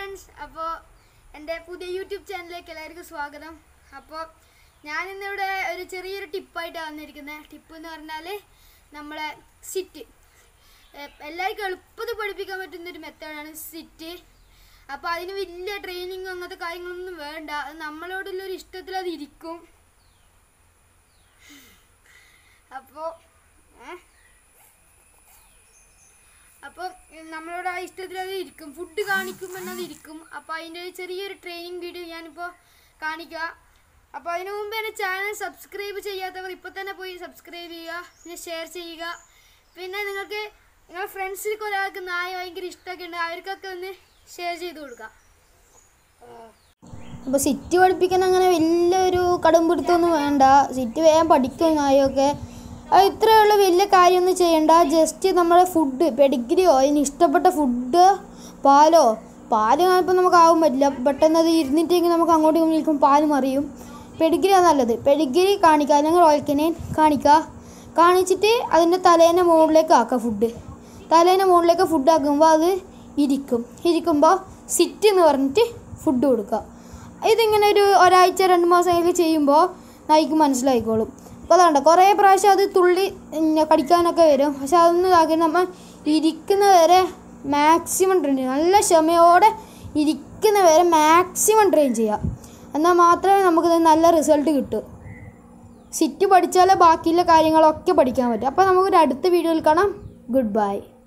friends അപ്പോൾ എൻ്റെ പുതിയ യൂട്യൂബ് ചാനലിലേക്ക് എല്ലാവർക്കും സ്വാഗതം അപ്പോൾ ഞാൻ ഇന്നിവിടെ ഒരു ചെറിയൊരു ടിപ്പായിട്ടാണ് വന്നിരിക്കുന്നത് ടിപ്പ് എന്ന് പറഞ്ഞാൽ നമ്മളെ സിറ്റ് എല്ലാവർക്കും എളുപ്പത്തിൽ പഠിപ്പിക്കാൻ പറ്റുന്ന ഒരു മെത്തേഡാണ് സിറ്റ് അപ്പോൾ അതിന് വലിയ ട്രെയിനിങ് അങ്ങനത്തെ കാര്യങ്ങളൊന്നും വേണ്ട അത് നമ്മളോടുള്ള ഒരു ഇഷ്ടത്തിൽ അത് ഇരിക്കും അപ്പോൾ ഏഹ് അപ്പോൾ നമ്മളോട് ആ ഇഷ്ടത്തിൽ അത് ഇരിക്കും ഫുഡ് കാണിക്കുമ്പോൾ അത് ഇരിക്കും അപ്പോൾ അതിൻ്റെ ഒരു ചെറിയൊരു ട്രെയിനിങ് വീഡിയോ ഞാനിപ്പോൾ കാണിക്കുക അപ്പോൾ അതിനു മുമ്പ് എൻ്റെ ചാനൽ സബ്സ്ക്രൈബ് ചെയ്യാത്തവർ ഇപ്പോൾ തന്നെ പോയി സബ്സ്ക്രൈബ് ചെയ്യുക പിന്നെ ഷെയർ ചെയ്യുക പിന്നെ നിങ്ങൾക്ക് നിങ്ങളുടെ ഫ്രണ്ട്സിലേക്ക് ഒരാൾക്ക് നായ ഭയങ്കര ഇഷ്ടമൊക്കെ ഉണ്ട് അവർക്കൊക്കെ ഒന്ന് ഷെയർ ചെയ്ത് കൊടുക്കുക അപ്പോൾ സിറ്റ് പഠിപ്പിക്കാൻ അങ്ങനെ വലിയൊരു കടുംപിടുത്തമൊന്നും വേണ്ട സിറ്റ് വേഗം പഠിക്കും നായൊക്കെ അത് ഇത്രയേ ഉള്ളൂ വലിയ കാര്യമൊന്നും ചെയ്യണ്ട ജസ്റ്റ് നമ്മുടെ ഫുഡ് പെഡിഗ്രിയോ അതിന് ഇഷ്ടപ്പെട്ട ഫുഡ് പാലോ പാല് കാണിപ്പോൾ നമുക്ക് ആവാൻ പറ്റില്ല പെട്ടെന്ന് അത് ഇരുന്നിട്ടെങ്കിൽ നമുക്ക് അങ്ങോട്ടും ഇങ്ങോട്ടും നിൽക്കും പാല് മറിയും പെഡിഗ്രിയാണ് നല്ലത് പെഡിഗ്രി കാണിക്കുക അല്ലെങ്കിൽ റോയൽക്കനേൻ കാണിക്കുക കാണിച്ചിട്ട് അതിൻ്റെ തലേൻ്റെ മുകളിലേക്ക് ആക്കുക ഫുഡ് തലേൻ്റെ മുകളിലേക്ക് ഫുഡ് ആക്കുമ്പോൾ അത് ഇരിക്കും ഇരിക്കുമ്പോൾ സിറ്റ് എന്ന് പറഞ്ഞിട്ട് ഫുഡ് കൊടുക്കുക ഇതിങ്ങനെ ഒരു ഒരാഴ്ച രണ്ട് മാസം കഴിഞ്ഞ് ചെയ്യുമ്പോൾ നായിക്ക് മനസ്സിലായിക്കോളും അപ്പോൾ അതുകൊണ്ട് കുറേ പ്രാവശ്യം അത് തുള്ളി ഇങ്ങനെ കടിക്കാനൊക്കെ വരും പക്ഷെ അതൊന്നും ഇതാക്കി നമ്മൾ ഇരിക്കുന്ന വരെ മാക്സിമം ട്രെയിൻ ചെയ്യുക നല്ല ക്ഷമയോടെ ഇരിക്കുന്ന വരെ മാക്സിമം ട്രെയിൻ ചെയ്യുക എന്നാൽ മാത്രമേ നമുക്കിത് നല്ല റിസൾട്ട് കിട്ടൂ സിറ്റ് പഠിച്ചാലേ ബാക്കിയുള്ള കാര്യങ്ങളൊക്കെ പഠിക്കാൻ പറ്റും അപ്പോൾ നമുക്കൊരു അടുത്ത വീഡിയോയിൽ കാണാം ഗുഡ് ബൈ